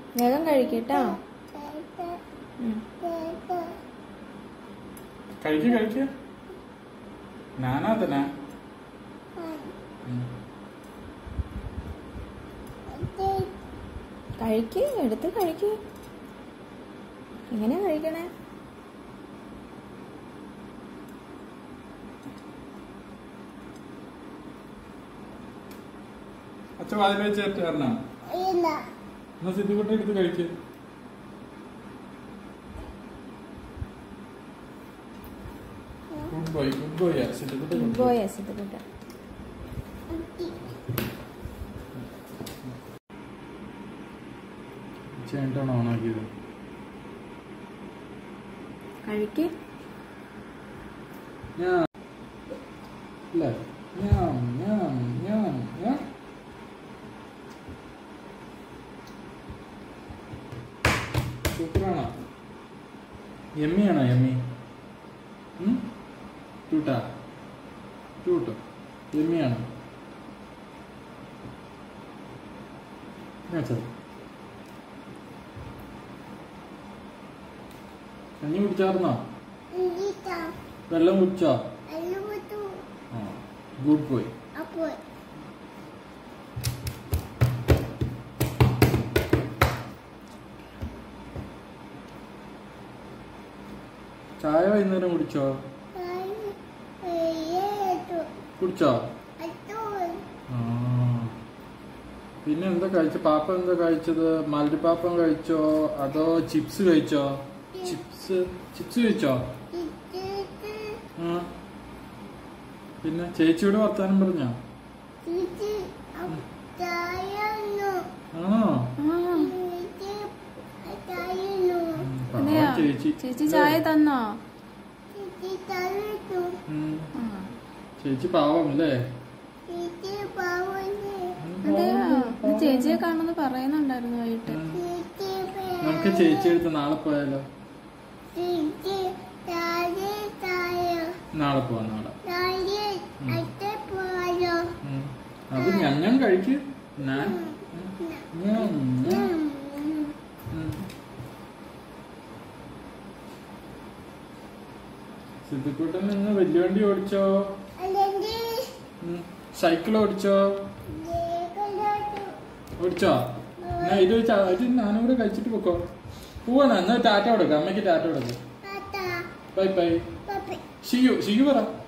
വേഗം കഴിക്കട്ടോ കഴിക്ക് കഴിക്ക് ഞാനാ തന്നെ കഴിക്ക് എടുത്ത് കഴിക്ക് എങ്ങനെയാ കഴിക്കണേ അച്ഛൻ വാതിൽ വെച്ച് തരണോ എന്നാ സിദ്ധിക്കുട്ടി എടുത്ത് കഴിക്ക് good boy good boy Siddikutty good boy പോയ സിദ്ധപ്പെട്ട ചേട്ടാണ് ഓണാക്കിയത് കഴിക്ക് ഞാൻ അല്ലേ ഞാൻ ഞാൻ ഞാൻ ഞാൻ സൂപ്പറാണോ എമ്മിയാണോ എമ്മി ടൂട്ടാ ടൂട്ടോ എമ്മിയാണോ ഞാൻ ചെറു കഞ്ഞി കുടിച്ചാർന്നോ വെള്ളം കുടിച്ചോ ആ ഗുഡ് ബോയ് ചായ വൈകുന്നേരം കുടിച്ചോ കുടിച്ചോ ആ. പിന്നെ എന്താ കഴിച്ച പാപ്പ എന്താ കഴിച്ചത് മൽരിപ്പാപ്പം കഴിച്ചോ അതോ ചിപ്സ് കഴിച്ചോ ചിപ്സ് ചിപ്സ് കഴിച്ചോ ആ. പിന്നെ ചേച്ചിയോട് വർത്താനം പറഞ്ഞോ ആണോ ഉം, പാവം അതെയോ? ചേച്ചി ചേച്ചി ചായ തന്നോ ഉം, ആ. ചേച്ചി പാവം അല്ലേ അതെയോ ഇത് ചേച്ചിയെ കാണുമെന്ന് പറയുന്നുണ്ടായിരുന്നു വൈകിട്ട് ഉം. നമുക്ക് ചേച്ചി എടുത്ത് നാളെ പോയാലോ നാളെ പോവാം നാളെ ഉം. അത് ഞഞ്ഞം കഴിക്ക് ഞാൻ ഞാൻ ഞാൻ. ഉം. സിദ്ധിക്കുട്ടൻ നിന്ന് വലിയ വണ്ടി ഓടിച്ചോ ഉം. സൈക്കിൾ ഓടിച്ചോ ഓടിച്ചോ എന്നാ ഇത് ച- ഇത് ഞാനും കൂടെ കഴിച്ചിട്ട് പൊക്കോ പോവാണ് എന്നാ ടാറ്റ കൊടുക്കാം അമ്മയ്ക്ക് ടാറ്റ കൊടുക്കാം ബൈ ബൈ ഷിയു ഷിയു പറ